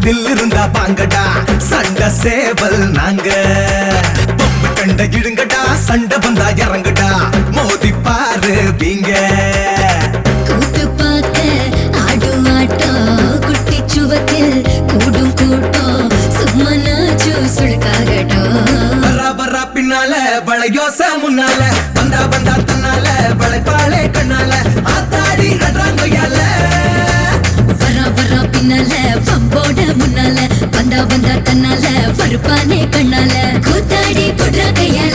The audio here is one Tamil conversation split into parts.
தில் இருந்தா வாங்கடா சண்டை சேவல் நாங்க பொம்பு கண்ட இழுங்கடா சண்டை வந்தா இறங்குடா மோதி பாரு வீங்க கூத்து பார்க்க ஆடும் ஆட்டம் குட்டி சுவத்தில் கூடும் கூட்டம் சும்மா நாச்சு சுழுக்காகட்டும் வரா வரா பின்னால வளையோச முன்னால வந்தா வந்தா தன்னால வளைப்பாளே கண்ணால ஆத்தாடி அட்ராங்கொய்யால வரா வரா பின்னால பம்போட முன்னால வந்தா வந்தா தன்னால வறுப்பானே கண்ணால கூத்தாடி புடுற கையால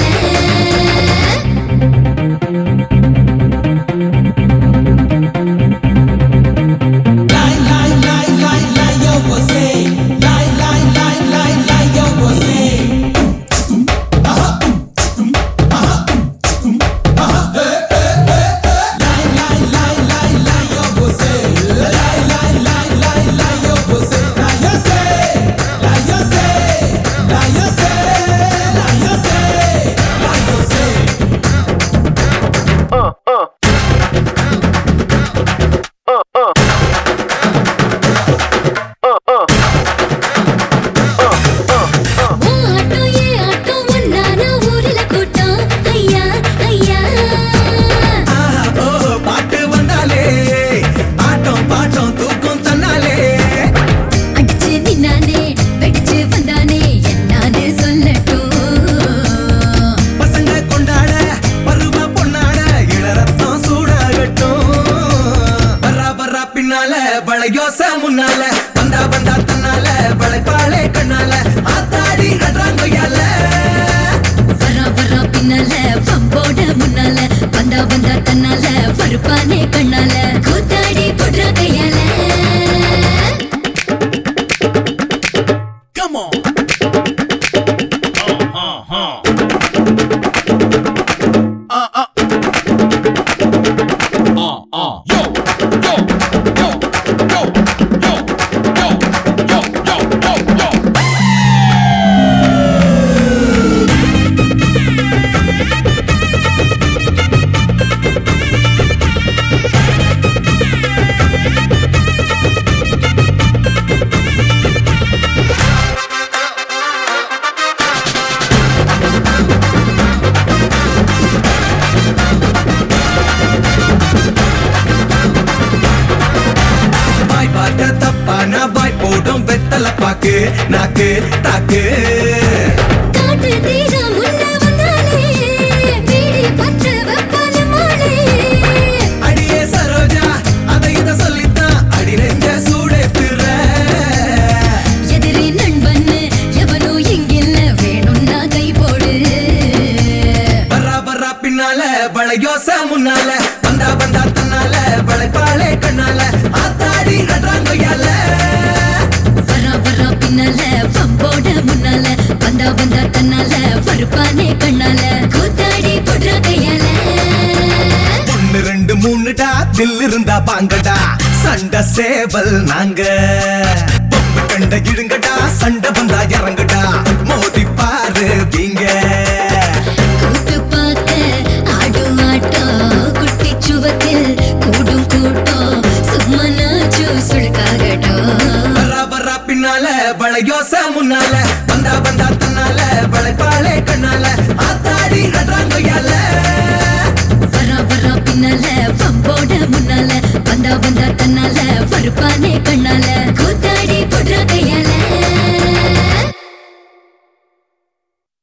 ஓ ஆட்டோ ஏ ஆட்டோ ஒன்னான ஊர்ல கூட்டம் ஐயா ஐயா ஆஹா, ஓஹோ, பாட்டு வந்தாலே ஆட்டம் பாட்டம் தூக்கம் தன்னாலே அடிச்சு நின்னானே வெடிச்சு வந்தானே என்னான்னு சொல்லட்டும் பசங்க கொண்டாட பருவ பொன்னாட இளரத்தம் சூடாகட்டும் வரா வரா பின்னால வளையோச முன்னால வந்தா வந்தா தன்னால வளைப்பாளே கண்ணால ஆத்தாடி அட்ராங்கொய்யால வரா வரா பின்னால பம்போட முன்னால வந்தா வந்தா தன்னால வறுப்பானே கண்ணால கூத்தாடி புடுற கையால Come on. வாய் பார்த்த தப்பான வாய் போடும் வெத்தல பாக்கு நாக்கு தாக்கு காட்டு தீரா முன்ன வந்தாலே வீடி பற்ற வைப்பான மாலே அடியே சரோஜா அதை இத சொல்லித்தான் அடி நெஞ்ச சூடேத்துற எதிரி நண்பன்னு எவனோ இங்கில்ல வேணும்னா கை போடு வரா வரா பின்னால வளையோச முன்னால வந்தா வந்தா தன்னால வளைப்பாளே கண்ணால ஆத்தாடி அட்ராங்கொய்யால வரா வரா பின்னால பம்போட முன்னால வந்தா வந்தா தன்னால வறுப்பானே கண்ணால கூத்தாடி புடுற கையால ஒன்னு ரெண்டு மூணுடா தில் இருந்தா பாங்கடா சண்டை சேவல் நாங்க பொம்பு கண்ட இழுங்கடா சண்டை வந்தா இறங்குடா மோதி பாரு வீங்க கூத்து பார்க்க ஆடும் ஆட்டம் குட்டி சுவத்தில் கூடும் கூட்டம் சும்மா நாச்சு சுழுக்காகட்டும் வரா வரா பின்னால வளையோச முன்னால வந்தா வந்தா தன்னால வளைப்பாளே கண்ணால ஆத்தாடி அட்ராங்கொய்யால வரா வரா பின்னால பம்போட முன்னால வந்தா வந்தா தன்னால வறுப்பானே கண்ணால